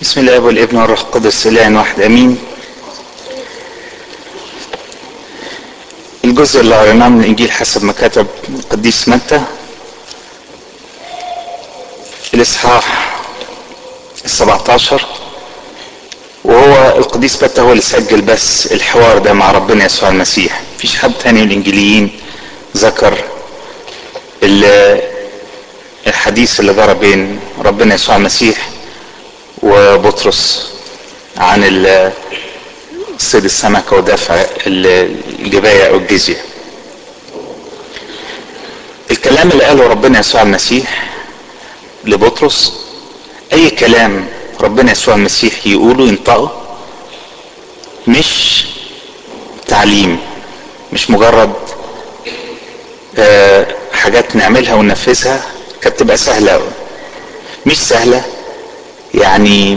بسم الله والابن والروح القدس اله واحد امين الجزء اللي قريناه من الانجيل حسب ما كتب القديس متى الاصحاح ال17 وهو القديس متى هو اللي سجل بس الحوار ده مع ربنا يسوع المسيح مفيش حد تاني من الانجيليين ذكر الحديث اللي جرى بين ربنا يسوع المسيح وبطرس عن صيد السمكة ودفع الجباية أو الجزية الكلام اللي قاله ربنا يسوع المسيح لبطرس أي كلام ربنا يسوع المسيح يقوله ينطقه مش تعليم مش مجرد آه حاجات نعملها وننفذها كانت تبقى سهلة أوي مش سهلة يعني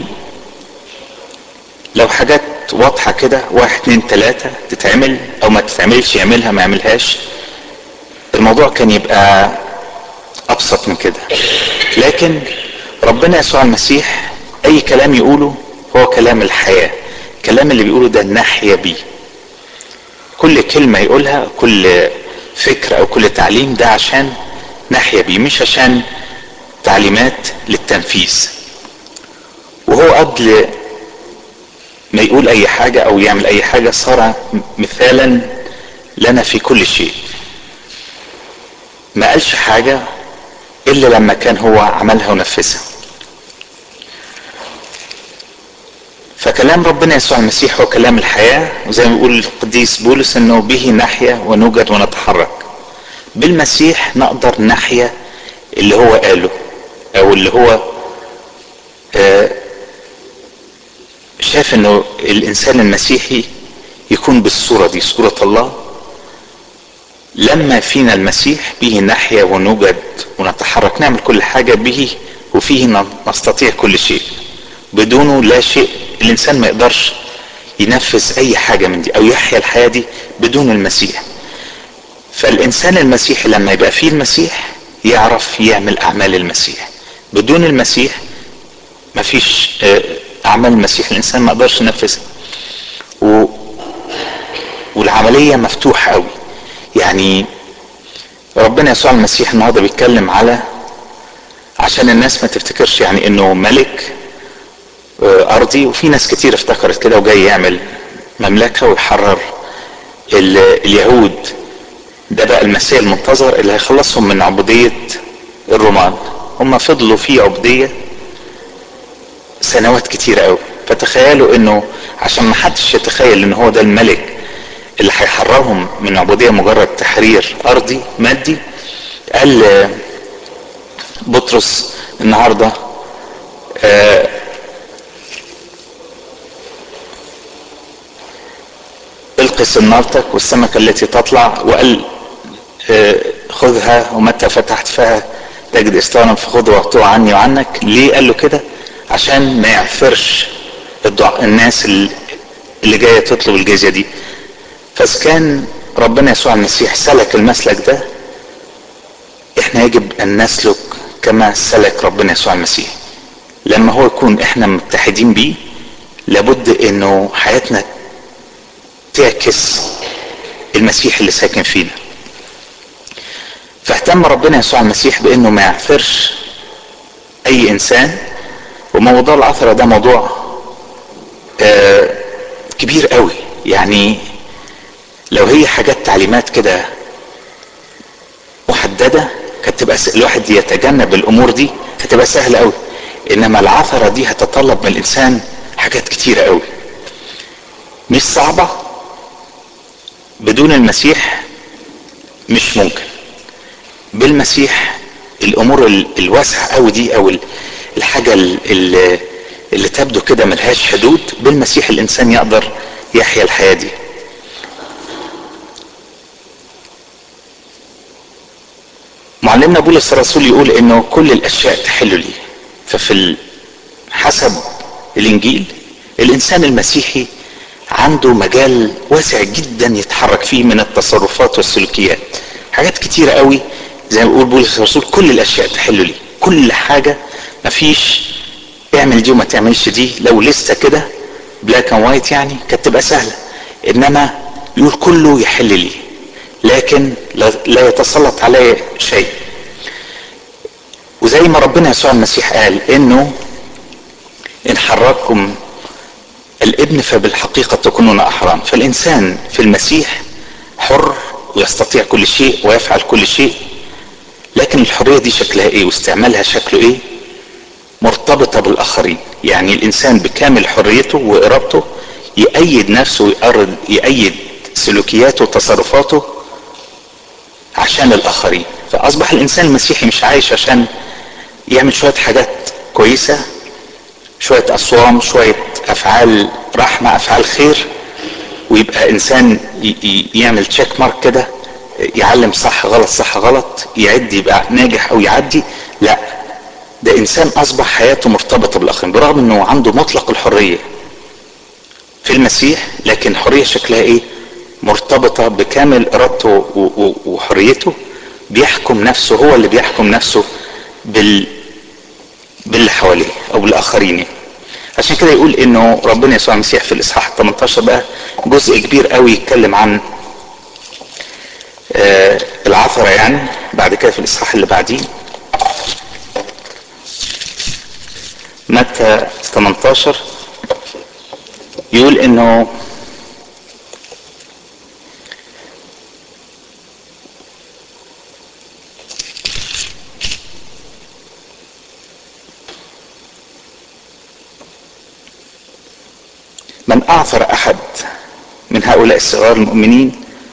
لو حاجات واضحة كده واحد اتنين تلاتة تتعمل او ما تتعملش يعملها ما يعملهاش الموضوع كان يبقى ابسط من كده لكن ربنا يسوع المسيح اي كلام يقوله هو كلام الحياة الكلام اللي بيقوله ده ناحية بيه كل كلمة يقولها كل فكرة او كل تعليم ده عشان ناحية بيه مش عشان تعليمات للتنفيذ وهو قبل ما يقول اي حاجة او يعمل اي حاجة صار مثالا لنا في كل شيء ما قالش حاجة الا لما كان هو عملها ونفذها فكلام ربنا يسوع المسيح هو كلام الحياة وزي ما بيقول القديس بولس انه به نحيا ونوجد ونتحرك بالمسيح نقدر نحيا اللي هو قاله او اللي هو آه شاف انه الانسان المسيحي يكون بالصورة دي صورة الله لما فينا المسيح به نحيا ونوجد ونتحرك نعمل كل حاجة به وفيه نستطيع كل شيء بدونه لا شيء الانسان ما يقدرش ينفذ اي حاجة من دي او يحيا الحياة دي بدون المسيح فالانسان المسيحي لما يبقى فيه المسيح يعرف يعمل اعمال المسيح بدون المسيح مفيش اعمال المسيح الانسان ما قدرش ينفذها و... والعمليه مفتوحه قوي يعني ربنا يسوع المسيح النهارده بيتكلم على عشان الناس ما تفتكرش يعني انه ملك ارضي وفي ناس كتير افتكرت كده وجاي يعمل مملكه ويحرر ال... اليهود ده بقى المسيح المنتظر اللي هيخلصهم من عبوديه الرومان هم فضلوا في عبوديه سنوات كتيرة قوي فتخيلوا انه عشان ما حدش يتخيل ان هو ده الملك اللي هيحررهم من عبودية مجرد تحرير ارضي مادي قال بطرس النهاردة آه القي سنارتك والسمكة التي تطلع وقال آه خذها ومتى فتحت فيها تجد استوانا فخذ واعطوه عني وعنك ليه قال له كده عشان ما يعفرش الناس اللي جايه تطلب الجزيه دي فاذا كان ربنا يسوع المسيح سلك المسلك ده احنا يجب ان نسلك كما سلك ربنا يسوع المسيح لما هو يكون احنا متحدين بيه لابد انه حياتنا تعكس المسيح اللي ساكن فينا فاهتم ربنا يسوع المسيح بانه ما يعفرش اي انسان وموضوع العثرة ده موضوع آه كبير قوي يعني لو هي حاجات تعليمات كده محددة كانت تبقى الواحد يتجنب الامور دي هتبقى سهلة قوي انما العثرة دي هتطلب من الانسان حاجات كتيرة قوي مش صعبة بدون المسيح مش ممكن بالمسيح الامور الواسعة قوي دي او الحاجة اللي, اللي تبدو كده ملهاش حدود بالمسيح الانسان يقدر يحيا الحياة دي معلمنا بولس الرسول يقول انه كل الاشياء تحل لي ففي حسب الانجيل الانسان المسيحي عنده مجال واسع جدا يتحرك فيه من التصرفات والسلوكيات حاجات كتيرة قوي زي ما بيقول بولس الرسول كل الاشياء تحل لي كل حاجة مفيش اعمل دي وما تعملش دي لو لسه كده بلاك اند وايت يعني كانت تبقى سهله انما يقول كله يحل لي لكن لا يتسلط علي شيء وزي ما ربنا يسوع المسيح قال انه ان حرككم الابن فبالحقيقة تكونون أحرار فالإنسان في المسيح حر ويستطيع كل شيء ويفعل كل شيء لكن الحرية دي شكلها ايه واستعمالها شكله ايه مرتبطة بالآخرين يعني الإنسان بكامل حريته وإرادته يأيد نفسه ويقرد يأيد سلوكياته وتصرفاته عشان الآخرين فأصبح الإنسان المسيحي مش عايش عشان يعمل شوية حاجات كويسة شوية أصوام شوية أفعال رحمة أفعال خير ويبقى إنسان يعمل تشيك مارك كده يعلم صح غلط صح غلط يعد يبقى ناجح أو يعدي لا ده إنسان أصبح حياته مرتبطة بالآخرين برغم إنه عنده مطلق الحرية في المسيح لكن حرية شكلها إيه؟ مرتبطة بكامل إرادته وحريته بيحكم نفسه هو اللي بيحكم نفسه بال باللي حواليه او بالاخرين يعني. عشان كده يقول انه ربنا يسوع المسيح في الاصحاح 18 بقى جزء كبير قوي يتكلم عن آه العثره يعني بعد كده في الاصحاح اللي بعديه متى 18 يقول انه من اعثر احد من هؤلاء الصغار المؤمنين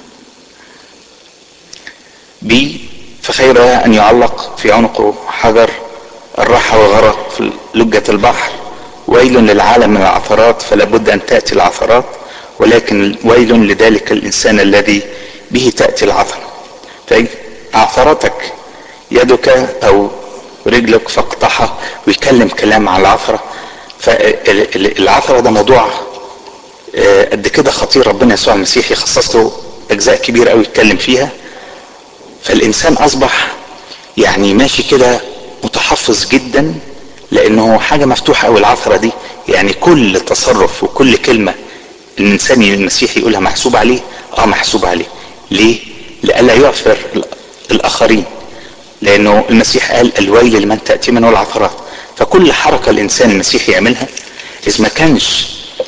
بي فخير له ان يعلق في عنقه حجر الراحة وغرق في لجة البحر ويل للعالم من العثرات فلا بد ان تأتي العثرات ولكن ويل لذلك الانسان الذي به تأتي العثرة فعثرتك يدك او رجلك فاقطعها ويكلم كلام عن العثرة فالعثرة ده موضوع قد كده خطير ربنا يسوع المسيح يخصص له اجزاء كبيره قوي يتكلم فيها فالانسان اصبح يعني ماشي كده متحفظ جدا لانه حاجه مفتوحه قوي العثره دي يعني كل تصرف وكل كلمه الانسان المسيحي يقولها محسوب عليه اه محسوب عليه ليه لئلا يعثر الاخرين لانه المسيح قال الويل لمن تاتي منه العثرات فكل حركه الانسان المسيحي يعملها اذا ما كانش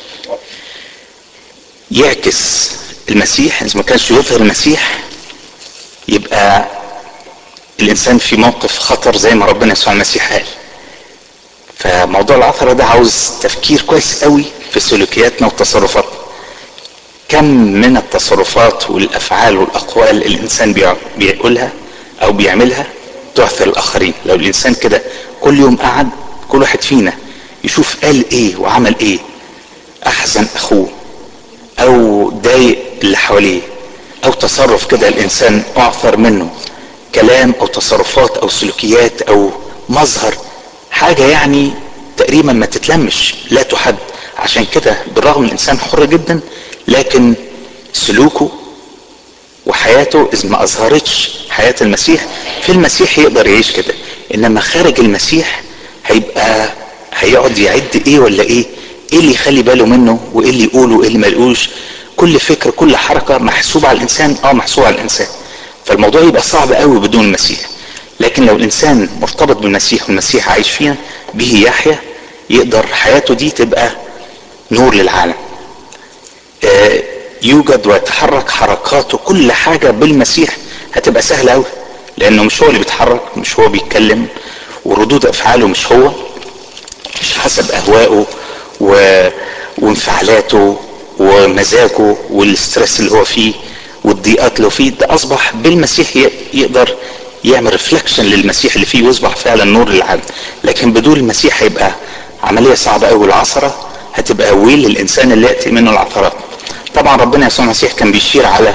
يعكس المسيح اذا ما كانش يظهر المسيح يبقى الانسان في موقف خطر زي ما ربنا يسوع المسيح قال فموضوع العثرة ده عاوز تفكير كويس قوي في سلوكياتنا وتصرفاتنا كم من التصرفات والافعال والاقوال الانسان بيقولها او بيعملها تعثر الاخرين لو الانسان كده كل يوم قعد كل واحد فينا يشوف قال ايه وعمل ايه احزن اخوه او ضايق اللي حواليه او تصرف كده الانسان اعثر منه كلام او تصرفات او سلوكيات او مظهر حاجة يعني تقريبا ما تتلمش لا تحد عشان كده بالرغم الانسان حر جدا لكن سلوكه وحياته اذا ما اظهرتش حياة المسيح في المسيح يقدر يعيش كده انما خارج المسيح هيبقى هيقعد يعد ايه ولا ايه ايه اللي يخلي باله منه وايه اللي يقوله وايه اللي ما يقولوش كل فكر كل حركة محسوبة على الانسان اه محسوبة على الانسان فالموضوع يبقى صعب قوي بدون المسيح لكن لو الانسان مرتبط بالمسيح والمسيح عايش فينا به يحيا يقدر حياته دي تبقى نور للعالم آه يوجد ويتحرك حركاته كل حاجة بالمسيح هتبقى سهلة قوي لانه مش هو اللي بيتحرك مش هو بيتكلم وردود افعاله مش هو مش حسب اهوائه و... وانفعالاته ومزاجه والاسترس اللي هو فيه والضيقات اللي هو فيه ده اصبح بالمسيح يقدر يعمل ريفلكشن للمسيح اللي فيه ويصبح فعلا نور للعالم لكن بدون المسيح هيبقى عمليه صعبه قوي العثره هتبقى ويل للانسان اللي ياتي منه العثرات طبعا ربنا يسوع المسيح كان بيشير على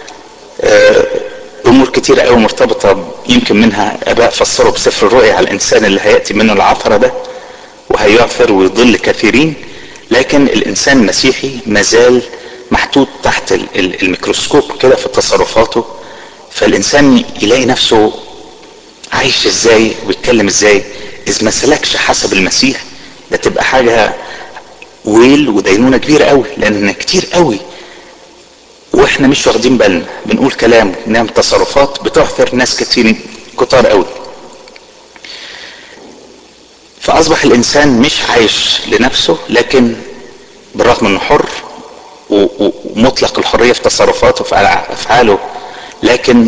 امور كتيرة قوي مرتبطه يمكن منها اباء فسروا بسفر الرؤيا على الانسان اللي هياتي منه العثره ده وهيعثر ويضل كثيرين لكن الانسان المسيحي مازال محطوط تحت الميكروسكوب كده في تصرفاته فالانسان يلاقي نفسه عايش ازاي ويتكلم ازاي اذا ما سلكش حسب المسيح ده تبقى حاجة ويل ودينونة كبيرة قوي لان كتير قوي واحنا مش واخدين بالنا بنقول كلام نعمل تصرفات بتعثر ناس كتير كتار قوي فاصبح الانسان مش عايش لنفسه لكن بالرغم انه حر ومطلق الحريه في تصرفاته وفي افعاله لكن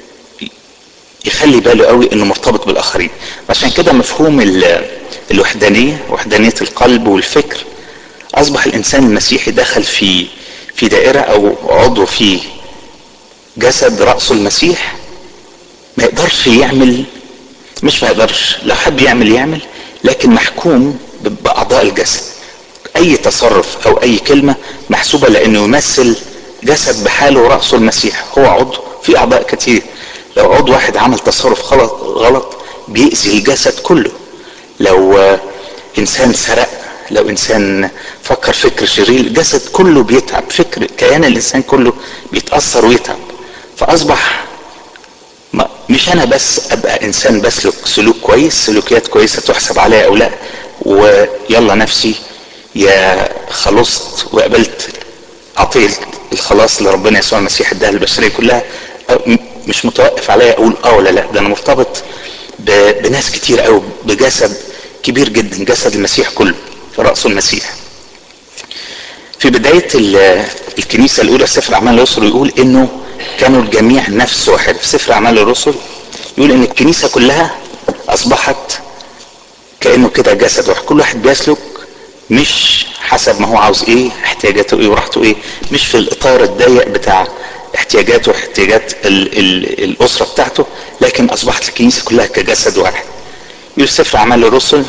يخلي باله قوي انه مرتبط بالاخرين عشان كده مفهوم الوحدانيه وحدانيه القلب والفكر اصبح الانسان المسيحي دخل في في دائره او عضو في جسد راسه المسيح ما يقدرش يعمل مش ما يقدرش لو حب يعمل يعمل لكن محكوم باعضاء الجسد اي تصرف او اي كلمه محسوبه لانه يمثل جسد بحاله وراسه المسيح هو عضو في اعضاء كتير لو عضو واحد عمل تصرف غلط غلط بيأذي الجسد كله لو انسان سرق لو انسان فكر فكر شرير الجسد كله بيتعب فكر كيان الانسان كله بيتاثر ويتعب فاصبح مش انا بس ابقى انسان بسلك سلوك كويس سلوكيات كويسه تحسب عليا او لا ويلا نفسي يا خلصت وقبلت عطيه الخلاص اللي ربنا يسوع المسيح اداها للبشريه كلها مش متوقف عليا اقول اه ولا لا ده انا مرتبط بناس كتير قوي بجسد كبير جدا جسد المسيح كله في راسه المسيح في بدايه الكنيسه الاولى سفر اعمال الرسل يقول انه كانوا الجميع نفس واحد في سفر اعمال الرسل يقول ان الكنيسه كلها اصبحت كانه كده جسد واحد كل واحد بيسلك مش حسب ما هو عاوز ايه احتياجاته ايه وراحته ايه مش في الاطار الضيق بتاع احتياجاته واحتياجات ال ال الاسره بتاعته لكن اصبحت الكنيسه كلها كجسد واحد يقول سفر اعمال الرسل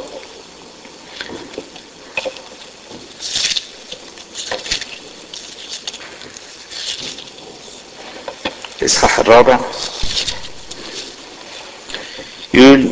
الاصحاح الرابع يقول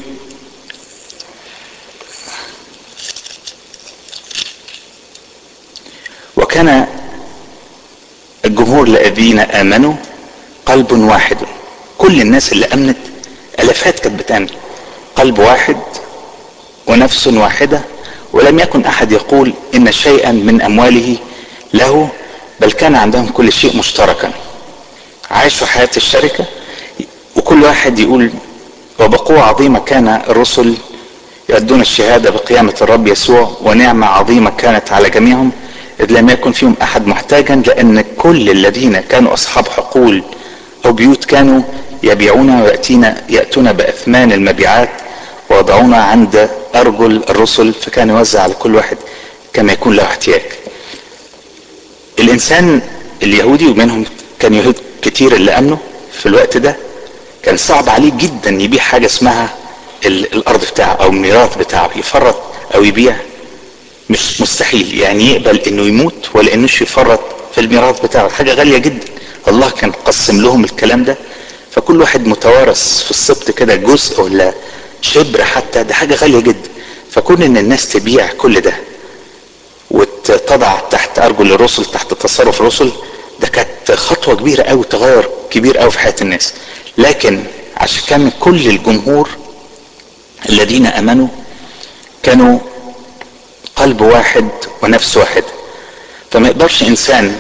وكان الجمهور الذين امنوا قلب واحد كل الناس اللي امنت الافات كانت بتامن قلب واحد ونفس واحده ولم يكن احد يقول ان شيئا من امواله له بل كان عندهم كل شيء مشتركا عاشوا حياه الشركه وكل واحد يقول وبقوة عظيمة كان الرسل يؤدون الشهادة بقيامة الرب يسوع ونعمة عظيمة كانت على جميعهم إذ لم يكن فيهم أحد محتاجا لأن كل الذين كانوا أصحاب حقول أو بيوت كانوا يبيعون ويأتين يأتون بأثمان المبيعات ويضعون عند أرجل الرسل فكان يوزع على كل واحد كما يكون له احتياج الإنسان اليهودي ومنهم كان يهود كتير اللي أمنوا في الوقت ده كان صعب عليه جدا يبيع حاجة اسمها الأرض بتاعه أو الميراث بتاعه يفرط أو يبيع مش مستحيل يعني يقبل انه يموت ولا انه يفرط في الميراث بتاعه حاجه غاليه جدا الله كان قسم لهم الكلام ده فكل واحد متوارث في السبط كده جزء ولا شبر حتى ده حاجه غاليه جدا فكون ان الناس تبيع كل ده وتضع تحت ارجل الرسل تحت تصرف الرسل ده كانت خطوه كبيره قوي تغير كبير قوي في حياه الناس لكن عشان كان كل الجمهور الذين امنوا كانوا قلب واحد ونفس واحد فما يقدرش انسان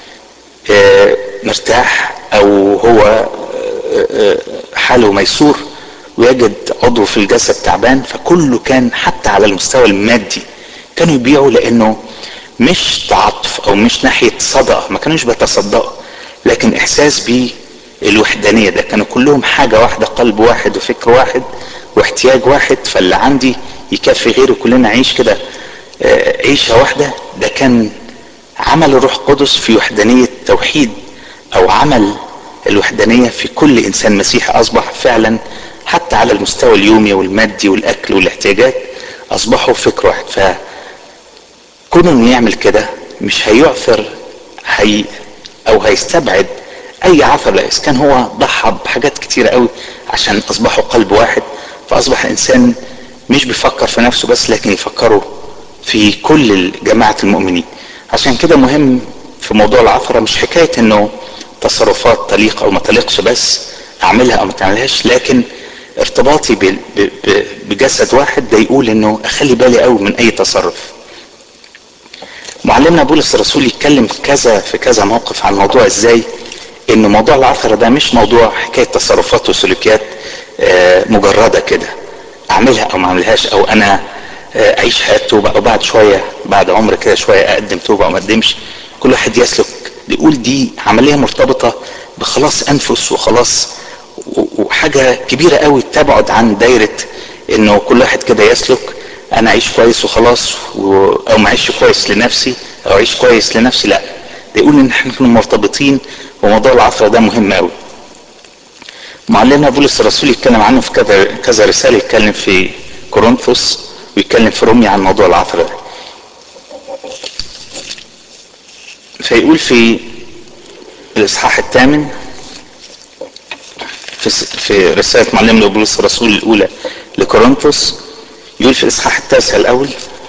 مرتاح او هو حاله ميسور ويجد عضو في الجسد تعبان فكله كان حتى على المستوى المادي كانوا يبيعوا لانه مش تعاطف او مش ناحيه صدقه ما كانوش بيتصدقوا لكن احساس بالوحدانيه ده كانوا كلهم حاجه واحده قلب واحد وفكر واحد واحتياج واحد فاللي عندي يكفي غيره كلنا نعيش كده عيشة واحدة ده كان عمل الروح القدس في وحدانية توحيد أو عمل الوحدانية في كل إنسان مسيحي أصبح فعلا حتى على المستوى اليومي والمادي والأكل والاحتياجات أصبحوا فكر واحد فكون إنه يعمل كده مش هيعثر هي أو هيستبعد أي عثر إذا كان هو ضحى بحاجات كتيرة قوي عشان أصبحوا قلب واحد فأصبح الإنسان مش بيفكر في نفسه بس لكن يفكروا في كل جماعة المؤمنين عشان كده مهم في موضوع العثرة مش حكاية انه تصرفات تليق او ما تليقش بس اعملها او ما تعملهاش لكن ارتباطي بجسد واحد ده يقول انه اخلي بالي قوي من اي تصرف معلمنا بولس الرسول يتكلم كذا في كذا موقف عن موضوع ازاي ان موضوع العثرة ده مش موضوع حكاية تصرفات وسلوكيات مجردة كده اعملها او ما اعملهاش او انا اعيش حياة توبة او بعد شوية بعد عمر كده شوية اقدم توبة او ما اقدمش كل واحد يسلك يقول دي عملية مرتبطة بخلاص انفس وخلاص وحاجة كبيرة قوي تبعد عن دايرة انه كل واحد كده يسلك انا اعيش كويس وخلاص و... او ما اعيش كويس لنفسي او اعيش كويس لنفسي لا ده يقول ان احنا مرتبطين وموضوع العثرة ده مهم قوي معلمنا بولس الرسول يتكلم عنه في كذا كذا رسالة يتكلم في كورنثوس ويتكلم في روميا عن موضوع العثرة ده فيقول في الاصحاح الثامن في في رسالة معلمنا بولس الرسول الأولى لكورنثوس يقول في الإصحاح التاسع الأول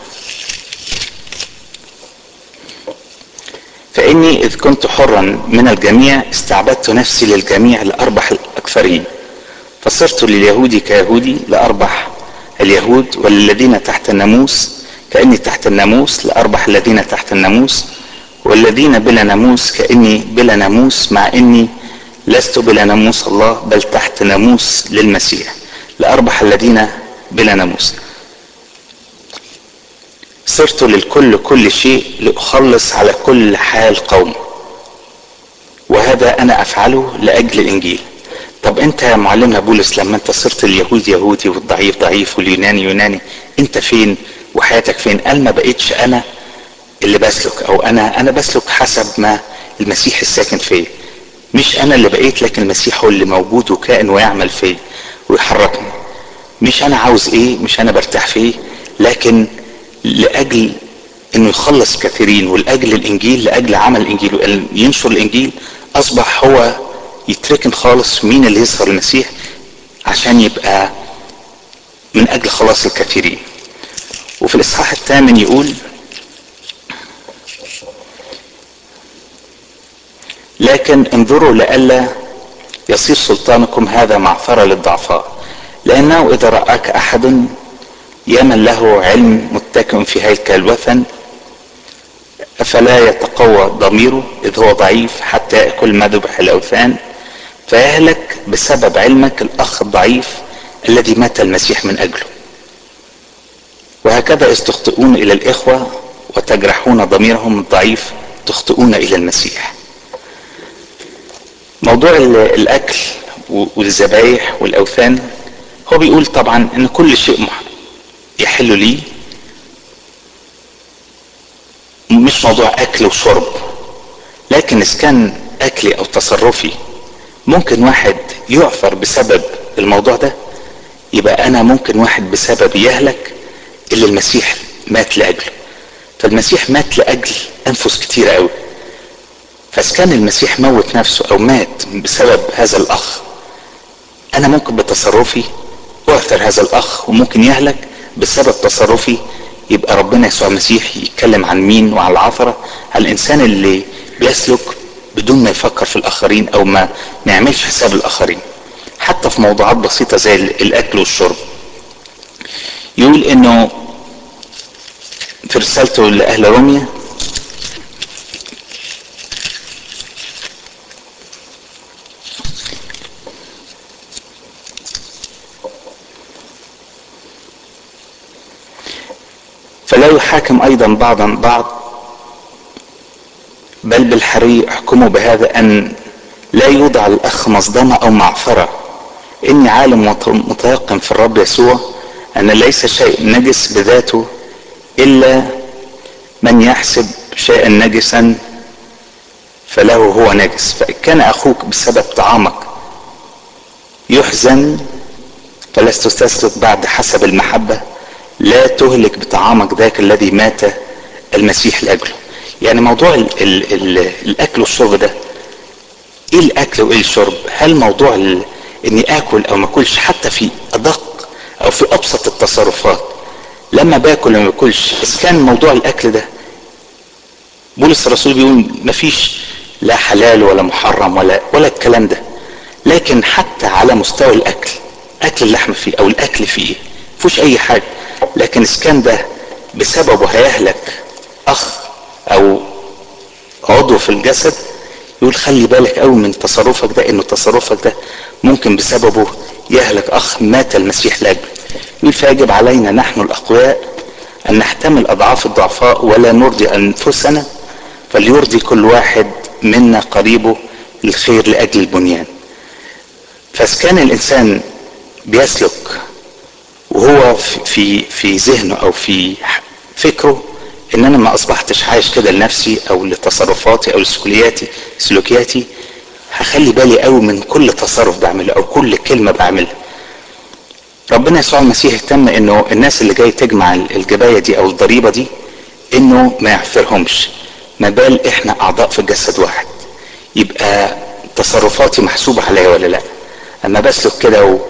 فإني إذ كنت حرا من الجميع استعبدت نفسي للجميع لأربح الأكثرين فصرت لليهود كيهودي لأربح اليهود وللذين تحت الناموس كأني تحت الناموس لأربح الذين تحت الناموس والذين بلا ناموس كأني بلا ناموس مع إني لست بلا ناموس الله بل تحت ناموس للمسيح لأربح الذين بلا ناموس صرت للكل كل شيء لأخلص على كل حال قوم وهذا أنا أفعله لأجل الإنجيل طب أنت يا معلمنا بولس لما أنت صرت اليهود يهودي والضعيف ضعيف واليوناني يوناني أنت فين وحياتك فين قال ما بقتش أنا اللي بسلك أو أنا أنا بسلك حسب ما المسيح الساكن فيا مش انا اللي بقيت لكن المسيح هو اللي موجود وكائن ويعمل فيا ويحركني مش انا عاوز ايه مش انا برتاح فيه لكن لاجل انه يخلص كثيرين ولاجل الانجيل لاجل عمل الانجيل ينشر الانجيل اصبح هو يتركن خالص مين اللي يظهر المسيح عشان يبقى من اجل خلاص الكثيرين وفي الاصحاح الثامن يقول لكن انظروا لئلا يصير سلطانكم هذا معثرة للضعفاء لأنه إذا رآك أحد يمن له علم متكئ في هيكل الوثن أفلا يتقوى ضميره إذ هو ضعيف حتى يأكل ما ذبح الأوثان فيهلك بسبب علمك الأخ الضعيف الذي مات المسيح من أجله وهكذا إذ تخطئون إلى الإخوة وتجرحون ضميرهم الضعيف تخطئون إلى المسيح موضوع الاكل والذبايح والاوثان هو بيقول طبعا ان كل شيء يحل لي مش موضوع اكل وشرب لكن اذا كان اكلي او تصرفي ممكن واحد يعثر بسبب الموضوع ده يبقى انا ممكن واحد بسبب يهلك اللي المسيح مات لاجله فالمسيح مات لاجل انفس كتيره قوي فاذا كان المسيح موت نفسه او مات بسبب هذا الاخ انا ممكن بتصرفي اعثر هذا الاخ وممكن يهلك بسبب تصرفي يبقى ربنا يسوع المسيح يتكلم عن مين وعن العثرة على الانسان اللي بيسلك بدون ما يفكر في الاخرين او ما ما يعملش حساب الاخرين حتى في موضوعات بسيطة زي الاكل والشرب يقول انه في رسالته لاهل روميا فلا يحاكم ايضا بعضا بعض بل بالحري احكموا بهذا ان لا يوضع الاخ مصدمة او معثرة اني عالم متيقن في الرب يسوع ان ليس شيء نجس بذاته الا من يحسب شيئا نجسا فله هو نجس فان كان اخوك بسبب طعامك يحزن فلست تسلك بعد حسب المحبه لا تهلك بطعامك ذاك الذي مات المسيح لاجله يعني موضوع ال ال ال الاكل والشرب ده ايه الاكل وايه الشرب هل موضوع اني اكل او ما اكلش حتى في ادق او في ابسط التصرفات لما باكل وما باكلش اذا كان موضوع الاكل ده بولس الرسول بيقول مفيش لا حلال ولا محرم ولا ولا الكلام ده لكن حتى على مستوى الاكل اكل اللحم فيه او الاكل فيه مفيهوش اي حاجه لكن اذا كان ده بسببه هيهلك اخ او عضو في الجسد يقول خلي بالك قوي من تصرفك ده انه تصرفك ده ممكن بسببه يهلك اخ مات المسيح لاجله يقول فيجب علينا نحن الاقوياء ان نحتمل اضعاف الضعفاء ولا نرضي انفسنا فليرضي كل واحد منا قريبه الخير لاجل البنيان فاذا كان الانسان بيسلك وهو في في ذهنه او في فكره ان انا ما اصبحتش عايش كده لنفسي او لتصرفاتي او لسلوكياتي سلوكياتي هخلي بالي قوي من كل تصرف بعمله او كل كلمه بعملها ربنا يسوع المسيح اهتم انه الناس اللي جاي تجمع الجبايه دي او الضريبه دي انه ما يعفرهمش ما بال احنا اعضاء في جسد واحد يبقى تصرفاتي محسوبه عليا ولا لا اما بسلك كده و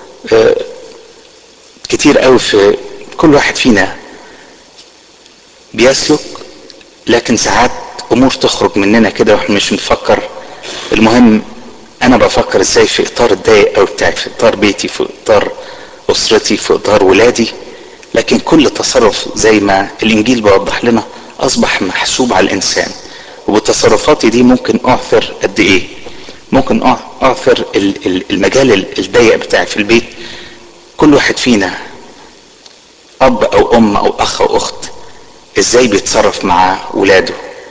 كتير قوي في كل واحد فينا بيسلك لكن ساعات امور تخرج مننا كده واحنا مش بنفكر المهم انا بفكر ازاي في اطار الضيق او بتاعي في اطار بيتي في اطار اسرتي في اطار ولادي لكن كل تصرف زي ما الانجيل بيوضح لنا اصبح محسوب على الانسان وبتصرفاتي دي ممكن اعثر قد ايه ممكن اعثر المجال الضيق بتاعي في البيت كل واحد فينا اب او ام او اخ او اخت ازاي بيتصرف مع ولاده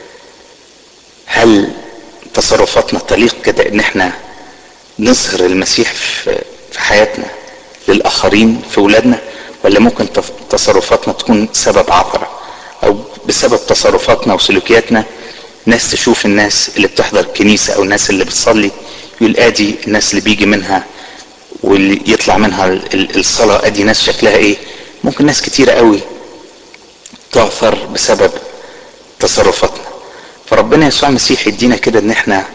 هل تصرفاتنا تليق كده ان احنا نظهر المسيح في حياتنا للاخرين في ولادنا ولا ممكن تصرفاتنا تكون سبب عثرة او بسبب تصرفاتنا وسلوكياتنا ناس تشوف الناس اللي بتحضر الكنيسة او الناس اللي بتصلي يقول ادي الناس اللي بيجي منها واللي يطلع منها الصلاة ادي ناس شكلها ايه ممكن ناس كتيرة قوي تعثر بسبب تصرفاتنا فربنا يسوع المسيح يدينا كده ان احنا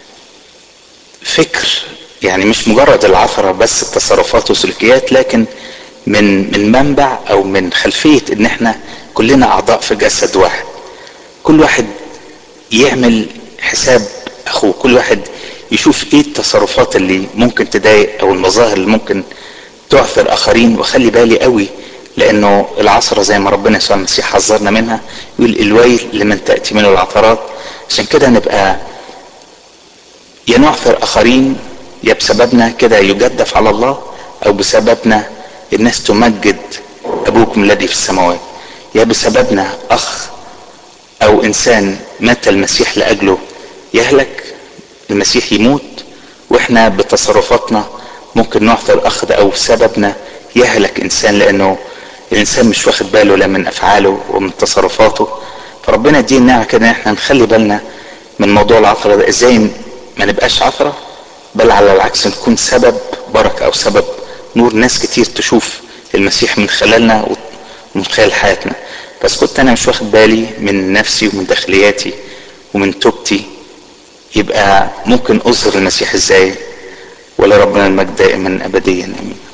فكر يعني مش مجرد العثرة بس التصرفات وسلوكيات لكن من من منبع او من خلفية ان احنا كلنا اعضاء في جسد واحد كل واحد يعمل حساب اخوه كل واحد يشوف ايه التصرفات اللي ممكن تضايق او المظاهر اللي ممكن تعثر اخرين وخلي بالي قوي لانه العثرة زي ما ربنا يسوع المسيح حذرنا منها يقول الويل لمن تأتي منه العثرات عشان كده نبقى يا نعثر اخرين يا بسببنا كده يجدف على الله او بسببنا الناس تمجد ابوكم الذي في السماوات يا بسببنا اخ او انسان مات المسيح لاجله يهلك المسيح يموت واحنا بتصرفاتنا ممكن نعثر اخ ده او بسببنا يهلك انسان لانه الانسان مش واخد باله لا من افعاله ومن تصرفاته فربنا يدينا النعمه كده ان احنا نخلي بالنا من موضوع العثره ده ازاي ما نبقاش عثره بل على العكس نكون سبب بركه او سبب نور ناس كتير تشوف المسيح من خلالنا ومن خلال حياتنا بس كنت انا مش واخد بالي من نفسي ومن داخلياتي ومن توبتي يبقى ممكن اظهر المسيح ازاي ولا ربنا المجد دائما ابديا امين